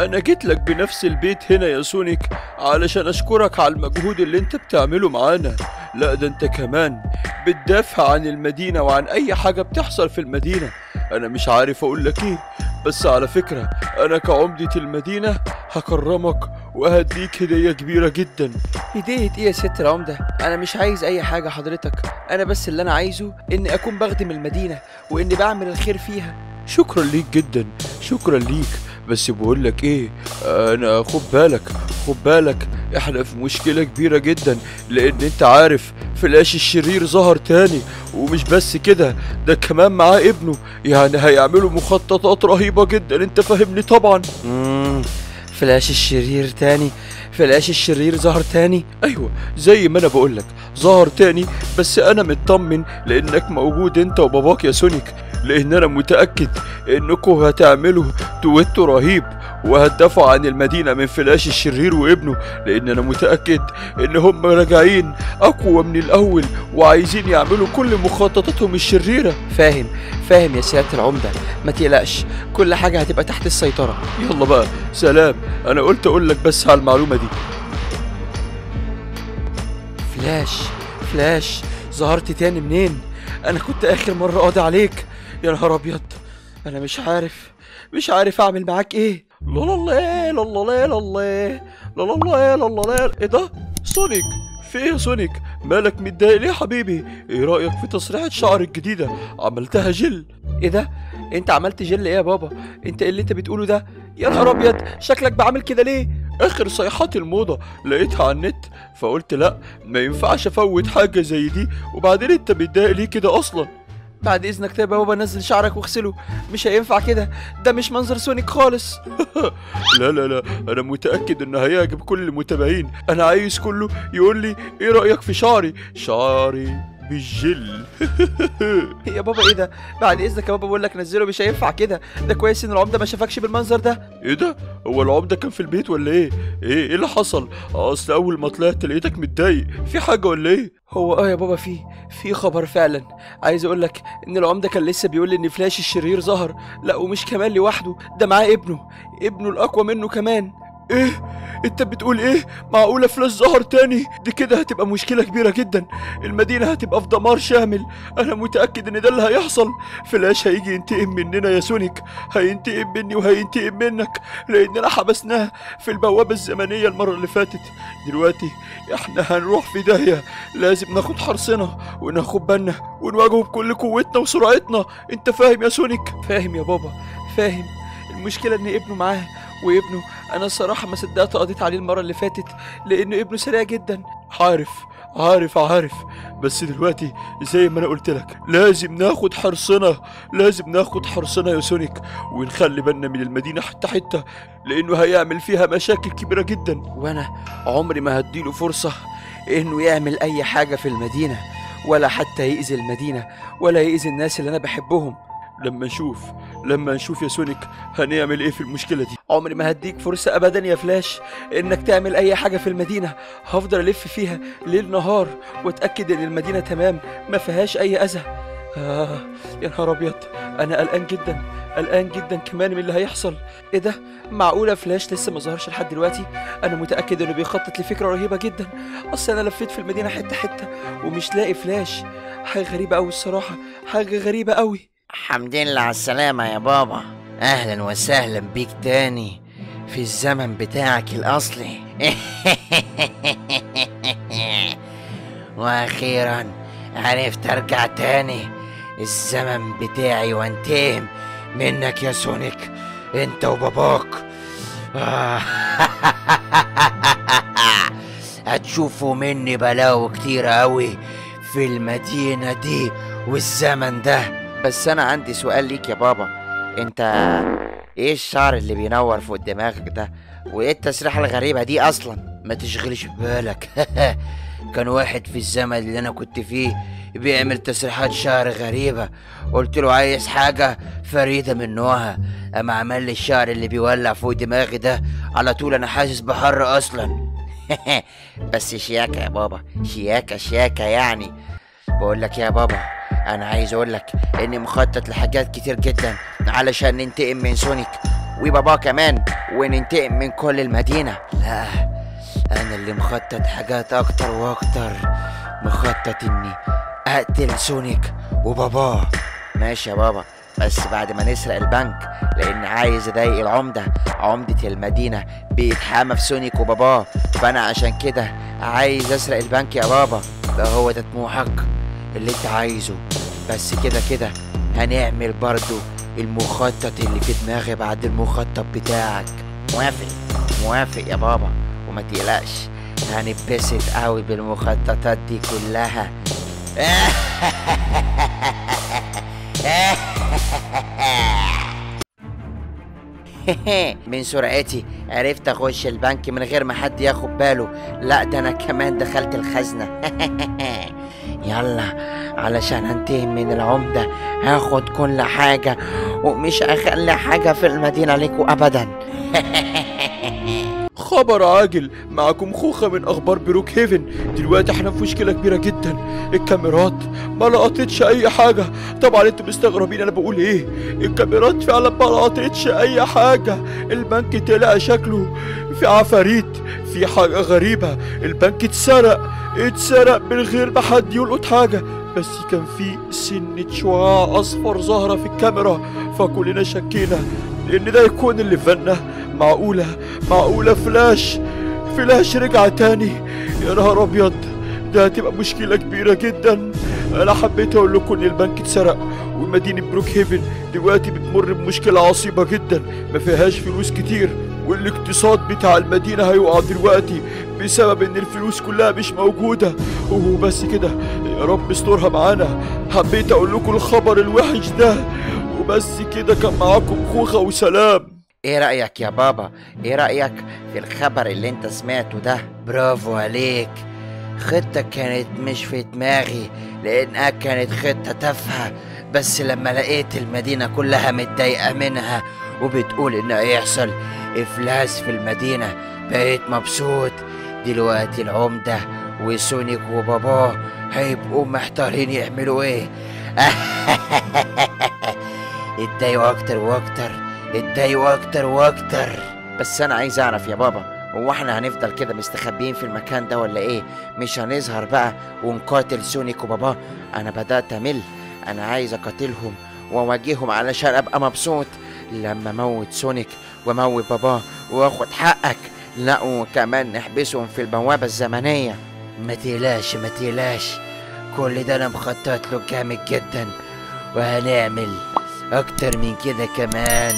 انا جيت لك بنفس البيت هنا يا سونيك علشان اشكرك على المجهود اللي انت بتعمله معانا لا ده انت كمان بتدافع عن المدينة وعن اي حاجة بتحصل في المدينة انا مش عارف اقول لك ايه بس على فكرة انا كعمدة المدينة هكرمك وهديك هدية كبيرة جدا هدية ايه يا ست العمدة انا مش عايز اي حاجة حضرتك انا بس اللي انا عايزه اني اكون بخدم المدينة واني بعمل الخير فيها شكرا ليك جدا شكرا ليك بس بقول لك ايه انا خد بالك خد بالك احنا في مشكلة كبيرة جدا لان انت عارف فلاش الشرير ظهر تاني ومش بس كده ده كمان معاه ابنه يعني هيعملوا مخططات رهيبة جدا انت فاهمني طبعا مم. فلاش الشرير تاني فلاش الشرير ظهر تاني ايوه زي ما انا بقولك ظهر تاني بس انا مطمن لانك موجود انت وباباك يا سونيك لان انا متاكد انكم هتعملوا دويتو رهيب وهتدافعوا عن المدينه من فلاش الشرير وابنه لان انا متاكد ان هم راجعين اقوى من الاول وعايزين يعملوا كل مخططاتهم الشريره فاهم فاهم يا سيادة العمدة ما تقلقش كل حاجة هتبقى تحت السيطرة يلا بقى سلام انا قلت اقول لك بس على المعلومه دي فلاش فلاش ظهرت تاني منين انا كنت اخر مرة قاضي عليك يا نهار ابيض انا مش عارف مش عارف اعمل معاك ايه لا لا لا لا لا لا لا لا لا لا لا لا ايه ده سونيك في ايه يا سونيك مالك متضايق ليه يا حبيبي ايه رايك في تسريحه شعر الجديده عملتها جل ايه ده انت عملت جل ايه يا بابا انت ايه اللي انت بتقوله ده يا نهار ابيض شكلك بعمل كده ليه اخر صيحات الموضه لقيتها على النت فقلت لا ما ينفعش افوت حاجه زي دي وبعدين انت متضايق ليه كده اصلا بعد اذنك طيب يا بابا نزل شعرك واغسله مش هينفع كده ده مش منظر سونيك خالص لا لا لا انا متاكد انه هيعجب كل المتابعين انا عايز كله يقول لي ايه رايك في شعري شعري بالجل يا بابا ايه ده بعد اذنك يا بابا بقول لك نزله مش هينفع كده ده كويس ان العمده ما شافكش بالمنظر ده ايه ده هو العمده كان في البيت ولا ايه ايه ايه اللي حصل اصل اول ما طلعت لقيتك متضايق في حاجه ولا ايه هو اه يا بابا في في خبر فعلا عايز اقول لك ان العمده كان لسه بيقول لي ان فلاش الشرير ظهر لا ومش كمان لوحده ده معاه ابنه ابنه الاقوى منه كمان ايه انت بتقول ايه معقوله فلاش ظهر تاني دي كده هتبقى مشكله كبيره جدا المدينه هتبقى في دمار شامل انا متاكد ان ده اللي هيحصل فلاش هيجي ينتقم مننا يا سونيك هينتقم مني وهينتقم منك لاننا حبسناه في البوابه الزمنيه المره اللي فاتت دلوقتي احنا هنروح في داهيه لازم ناخد حرصنا وناخد بالنا ونواجهه بكل قوتنا وسرعتنا انت فاهم يا سونيك فاهم يا بابا فاهم المشكله ان ابنه معاه وابنه انا الصراحه ما صدقت قضيت عليه المره اللي فاتت لانه ابنه سريع جدا عارف عارف عارف بس دلوقتي زي ما انا قلت لك لازم ناخد حرصنا لازم ناخد حرصنا يا سونيك ونخلي بالنا من المدينه حته حته لانه هيعمل فيها مشاكل كبيره جدا وانا عمري ما هديله فرصه انه يعمل اي حاجه في المدينه ولا حتى يأذي المدينه ولا يأذي الناس اللي انا بحبهم لما نشوف لما نشوف يا سونيك هنعمل ايه في المشكله دي عمري ما هديك فرصة أبدا يا فلاش إنك تعمل أي حاجة في المدينة هفضل ألف فيها ليل نهار وأتأكد إن المدينة تمام ما فيهاش أي أذى آه يا نهار أبيض أنا قلقان جدا قلقان جدا كمان من اللي هيحصل إيه ده معقولة فلاش لسه ما ظهرش لحد دلوقتي أنا متأكد إنه بيخطط لفكرة رهيبة جدا أصل أنا لفيت في المدينة حتة حتة ومش لاقي فلاش حاجة غريبة أوي الصراحة حاجة غريبة أوي حمد لله على السلامة يا بابا أهلا وسهلا بيك تاني في الزمن بتاعك الأصلي وأخيرا عرفت أرجع تاني الزمن بتاعي وانتقم منك يا سونيك انت وباباك آه. هتشوفوا مني بلاوي كتير أوي في المدينة دي والزمن ده بس انا عندي سؤال ليك يا بابا انت ايه الشعر اللي بينور فوق دماغك ده وايه التسريحه الغريبه دي اصلا ما تشغلش بالك كان واحد في الزمن اللي انا كنت فيه بيعمل تسريحات شعر غريبة قلت له عايز حاجة فريدة من نوعها أما عمل لي الشعر اللي بيولع فوق دماغي ده على طول أنا حاسس بحر أصلا بس شياكة يا بابا شياكة شياكة يعني بقول لك يا بابا انا عايز اقول لك اني مخطط لحاجات كتير جدا علشان ننتقم من سونيك وبابا كمان وننتقم من كل المدينة لا أنا اللي مخطط حاجات أكتر وأكتر مخطط إني أقتل سونيك وباباه ماشي يا بابا بس بعد ما نسرق البنك لأن عايز أضايق العمدة عمدة المدينة بيتحامى في سونيك وباباه فأنا عشان كده عايز أسرق البنك يا بابا ده هو ده طموحك اللي أنت عايزه بس كده كده هنعمل برضو المخطط اللي في دماغي بعد المخطط بتاعك موافق موافق يا بابا وما تقلقش هنتبسط قوي بالمخططات دي كلها من سرعتي عرفت اخش البنك من غير ما حد ياخد باله لا ده انا كمان دخلت الخزنة يلا علشان انتقم من العمدة هاخد كل حاجة ومش هخلي حاجة في المدينة ليكوا ابدا خبر عاجل معكم خوخة من أخبار بروك هيفن دلوقتي احنا في مشكلة كبيرة جدا الكاميرات ما لقطتش أي حاجة طبعا انتوا مستغربين أنا بقول إيه الكاميرات فعلا ما لقطتش أي حاجة البنك طلع شكله في عفاريت في حاجة غريبة البنك اتسرق اتسرق من غير ما حد يلقط حاجة بس كان في سنة شعاع أصفر ظاهرة في الكاميرا فكلنا شكينا إن ده يكون اللي فنا معقولة معقولة فلاش فلاش رجع تاني يا نهار أبيض ده هتبقى مشكلة كبيرة جدا أنا حبيت أقول لكم إن البنك اتسرق ومدينة بروك هيفن دلوقتي بتمر بمشكلة عصيبة جدا ما فيهاش فلوس كتير والاقتصاد بتاع المدينة هيقع دلوقتي بسبب إن الفلوس كلها مش موجودة وبس كده يا رب استرها معانا حبيت أقول لكم الخبر الوحش ده وبس كده كان معاكم خوخة وسلام ايه رأيك يا بابا ايه رأيك في الخبر اللي انت سمعته ده برافو عليك خطة كانت مش في دماغي لانها كانت خطة تافهة بس لما لقيت المدينة كلها متضايقة منها وبتقول ان هيحصل افلاس في المدينة بقيت مبسوط دلوقتي العمدة وسونيك وباباه هيبقوا محتارين يعملوا ايه اتضايقوا اكتر واكتر اتضايقوا اكتر واكتر بس انا عايز اعرف يا بابا هو احنا هنفضل كده مستخبيين في المكان ده ولا ايه مش هنظهر بقى ونقاتل سونيك وباباه انا بدات امل انا عايز اقاتلهم واواجههم علشان ابقى مبسوط لما اموت سونيك واموت باباه واخد حقك لا وكمان نحبسهم في البوابه الزمنيه ما تقلقش ما تقلقش كل ده انا مخطط له جامد جدا وهنعمل اكتر من كده كمان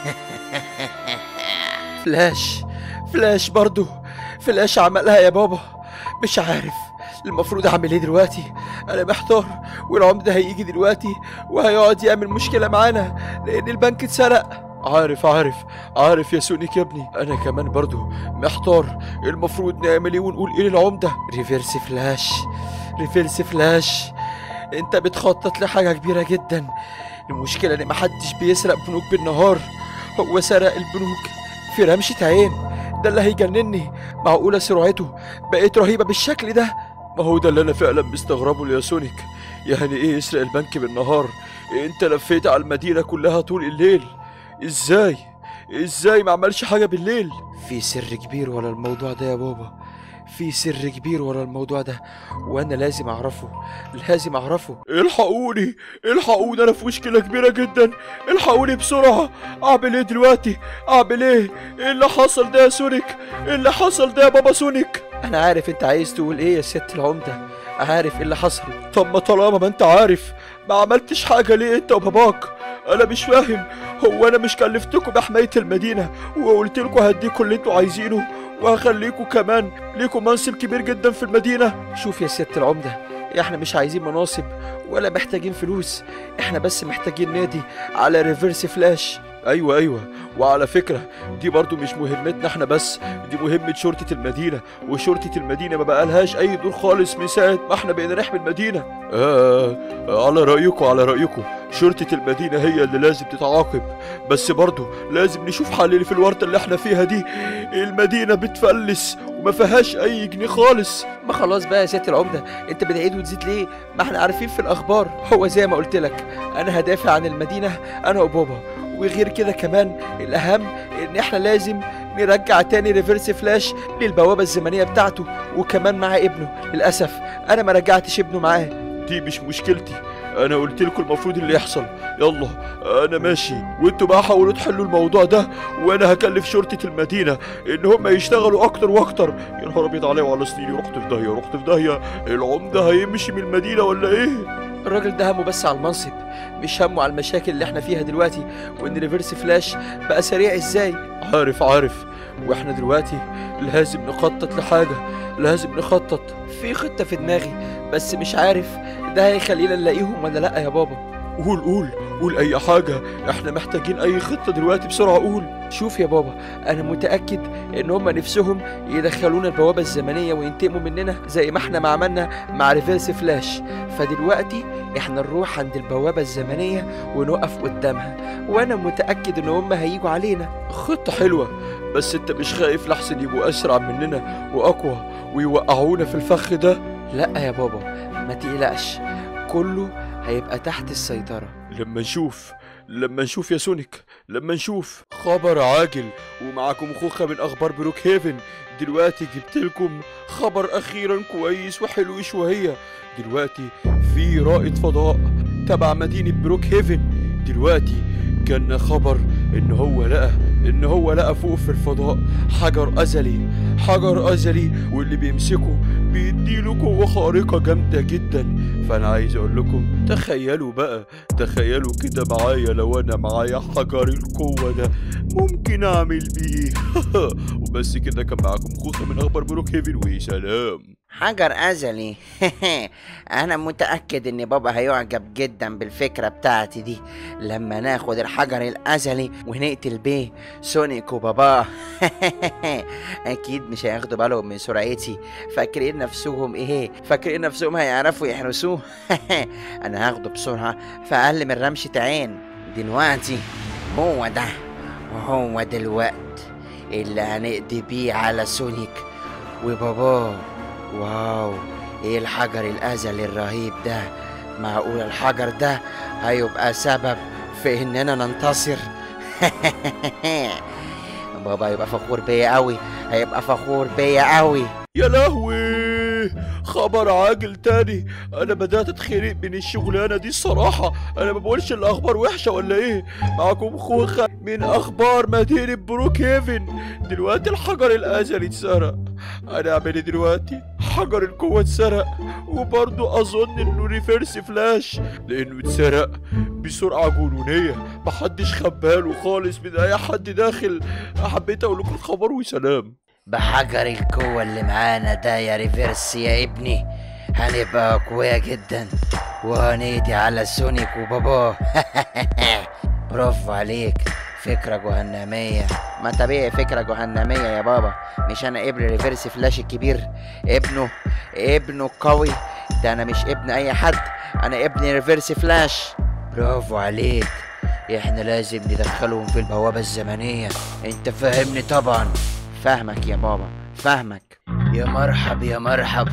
فلاش فلاش برضو فلاش عملها يا بابا مش عارف المفروض اعمل ايه دلوقتي انا محتار والعمدة هيجي دلوقتي وهيقعد يعمل مشكلة معانا لان البنك اتسرق عارف عارف عارف يا سونيك يا ابني انا كمان برضو محتار المفروض نعمل ايه ونقول ايه للعمدة ريفيرس فلاش ريفيرس فلاش انت بتخطط لحاجة كبيرة جدا المشكلة ان محدش بيسرق بنوك بالنهار هو سرق البنوك في رمشة عين ده اللي هيجنني معقولة سرعته بقت رهيبة بالشكل ده ما هو ده اللي انا فعلا مستغربه يا سونيك يعني ايه يسرق البنك بالنهار انت لفيت على المدينة كلها طول الليل ازاي ازاي ما عملش حاجة بالليل في سر كبير ورا الموضوع ده يا بابا في سر كبير ورا الموضوع ده وانا لازم اعرفه لازم اعرفه الحقوني الحقوني انا في مشكلة كبيرة جدا الحقوني بسرعة اعمل ايه دلوقتي اعمل ايه ايه اللي حصل ده يا سونيك ايه اللي حصل ده يا بابا سونيك انا عارف انت عايز تقول ايه يا ست العمدة عارف ايه اللي حصل طب ما طالما ما انت عارف ما عملتش حاجة ليه انت وباباك انا مش فاهم هو انا مش كلفتكم بحماية المدينة وقلت لكم هديكم اللي انتوا عايزينه وهخليكم كمان ليكم منصب كبير جدا في المدينة شوف يا ست العمدة احنا مش عايزين مناصب ولا محتاجين فلوس احنا بس محتاجين نادي على ريفرس فلاش ايوه ايوه وعلى فكرة دي برضو مش مهمتنا احنا بس دي مهمة شرطة المدينة وشرطة المدينة ما بقالهاش اي دور خالص من ساعة ما احنا بقينا نحمي المدينة آه آه، على رأيكم على رأيكم شرطة المدينة هي اللي لازم تتعاقب بس برضو لازم نشوف حل في الورطة اللي احنا فيها دي المدينة بتفلس وما فيهاش اي جنيه خالص ما خلاص بقى يا ست العمدة انت بتعيد وتزيد ليه ما احنا عارفين في الاخبار هو زي ما قلت لك انا هدافع عن المدينة انا وبابا وغير كده كمان الاهم ان احنا لازم نرجع تاني ريفرس فلاش للبوابه الزمنيه بتاعته وكمان مع ابنه للاسف انا ما رجعتش ابنه معاه دي مش مشكلتي انا قلت لكم المفروض اللي يحصل يلا انا ماشي وانتوا بقى حاولوا تحلوا الموضوع ده وانا هكلف شرطة المدينة ان هم يشتغلوا اكتر واكتر يا نهار ابيض عليا وعلى سنيني رحت في داهية رحت في داهية العمدة هيمشي من المدينة ولا ايه الراجل ده همه بس على المنصب مش همه على المشاكل اللي احنا فيها دلوقتي وان ريفرس فلاش بقى سريع ازاي عارف عارف واحنا دلوقتي لازم نخطط لحاجة لازم نخطط في خطه في دماغي بس مش عارف ده هيخلينا نلاقيهم ولا لا يا بابا قول قول قول اي حاجة احنا محتاجين اي خطة دلوقتي بسرعة قول شوف يا بابا انا متاكد ان هم نفسهم يدخلونا البوابه الزمنيه وينتقموا مننا زي ما احنا ما عملنا مع ريفيرس فلاش فدلوقتي احنا نروح عند البوابه الزمنيه ونقف قدامها وانا متاكد ان هم هيجوا علينا خطة حلوة بس انت مش خايف لحسن يبقوا اسرع مننا واقوى ويوقعونا في الفخ ده لا يا بابا ما تقلقش كله هيبقى تحت السيطره لما نشوف لما نشوف يا سونيك لما نشوف خبر عاجل ومعاكم خوخة من اخبار بروك هيفن دلوقتي جبت لكم خبر اخيرا كويس وحلو شوية دلوقتي في رائد فضاء تبع مدينة بروك هيفن دلوقتي كان خبر ان هو لقى ان هو لقى فوق في الفضاء حجر ازلي حجر ازلي واللي بيمسكه بيديله قوة خارقة جامدة جدا فانا عايز اقول لكم تخيلوا بقى تخيلوا كده معايا لو انا معايا حجر القوة ده ممكن اعمل بيه وبس كده كان معاكم خوخة من اخبار بروك هيفن وسلام حجر أزلي أنا متأكد إن بابا هيعجب جدا بالفكرة بتاعتي دي لما ناخد الحجر الأزلي ونقتل بيه سونيك وباباه أكيد مش هياخدوا بالهم من سرعتي فاكرين نفسهم إيه فاكرين نفسهم هيعرفوا يحرسوه أنا هاخده بسرعة في أقل من رمشة عين دلوقتي هو ده وهو ده الوقت اللي هنقضي بيه على سونيك وباباه واو ايه الحجر الازلي الرهيب ده معقول الحجر ده هيبقى سبب في اننا ننتصر بابا هيبقى فخور بيا قوي هيبقى فخور بيا قوي يا لهوي خبر عاجل تاني انا بدات اتخنق من الشغلانه دي الصراحه انا ما بقولش الاخبار وحشه ولا ايه معاكم خوخه من اخبار مدينه بروك هيفن دلوقتي الحجر الازلي اتسرق انا اعمل ايه دلوقتي حجر القوه اتسرق وبرضه اظن انه ريفيرس فلاش لانه اتسرق بسرعه جنونيه محدش خباله خالص من اي حد داخل حبيت اقول لكم الخبر وسلام بحجر القوة اللي معانا ده يا ريفيرس يا ابني هنبقى أقوياء جدا وهنقضي على سونيك وباباه برافو عليك فكرة جهنمية ما طبيعي فكرة جهنمية يا بابا مش أنا ابن ريفيرس فلاش الكبير ابنه ابنه قوي ده أنا مش ابن أي حد أنا ابن ريفيرس فلاش برافو عليك احنا لازم ندخلهم في البوابة الزمنية انت فاهمني طبعا فاهمك يا بابا فاهمك يا مرحب يا مرحب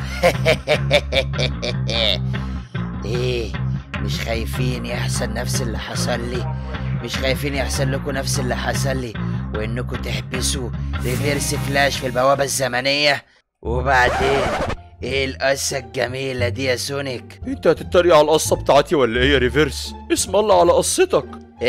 ايه مش خايفين يحصل نفس اللي حصل لي مش خايفين يحصل لكم نفس اللي حصل لي وانكم تحبسوا ريفيرس فلاش في البوابة الزمنية وبعدين ايه القصة الجميلة دي يا سونيك انت هتتريق على القصه بتاعتي ولا ايه يا ريفيرس اسم الله على قصتك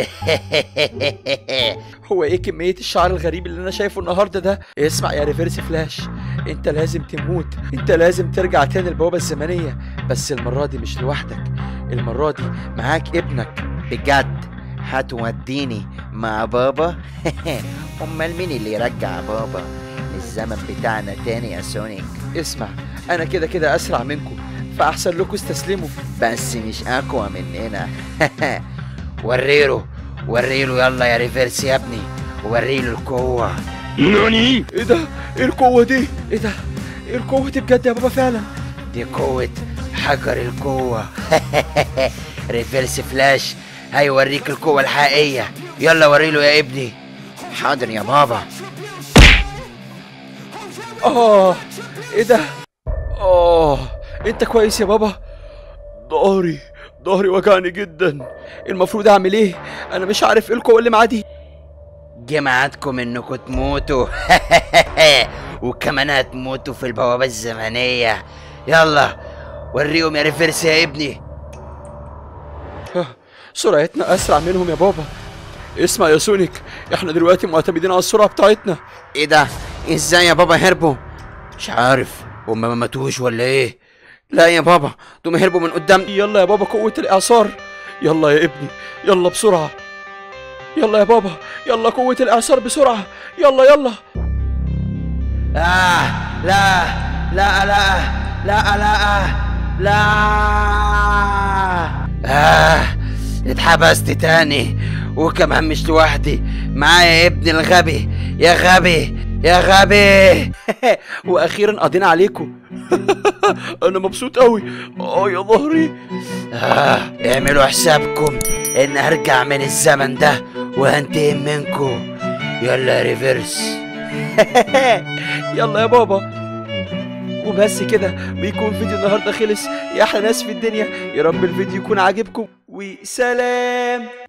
هو ايه كميه الشعر الغريب اللي انا شايفه النهارده ده اسمع يا ريفيرس فلاش انت لازم تموت انت لازم ترجع تاني البوابه الزمنيه بس المره دي مش لوحدك المره دي معاك ابنك بجد هتوديني مع بابا امال مين اللي يرجع بابا الزمن بتاعنا تاني يا سونيك اسمع انا كده كده اسرع منكم فاحسن لكم استسلموا بس مش اقوى مننا وريله وريله يلا يا ريفيرس يا ابني وريله القوة ايه ده ايه القوه دي ايه ده ايه القوه دي بجد يا بابا فعلا دي قوة حجر القوة ريفيرس فلاش هيوريك القوة الحقيقية يلا وريله يا ابني حاضر يا بابا اه ايه ده اه انت كويس يا بابا ضهري ظهري وجعني جدا المفروض اعمل ايه انا مش عارف ايه القوه اللي معايا دي جه ميعادكم انكم تموتوا وكمان هتموتوا في البوابة الزمنية يلا وريهم يا ريفيرس يا ابني سرعتنا اسرع منهم يا بابا اسمع يا سونيك احنا دلوقتي معتمدين على السرعه بتاعتنا ايه ده ازاي يا بابا هربوا مش عارف هما ما ماتوش ولا ايه لا يا بابا دول هربوا من قدام يلا يا بابا قوه الاعصار يلا يا ابني يلا بسرعه يلا يا بابا يلا قوه الاعصار بسرعه يلا يلا آه لا لا لا لا لا لا آه اتحبست تاني وكمان مش لوحدي معايا ابني الغبي يا غبي يا غبي واخيرا قضينا عليكم انا مبسوط قوي اه يا ظهري آه اعملوا حسابكم ان هرجع من الزمن ده وهنتقم منكم يلا يا ريفرس يلا يا بابا وبس كده بيكون فيديو النهارده خلص يا احلى ناس في الدنيا يا رب الفيديو يكون عاجبكم وسلام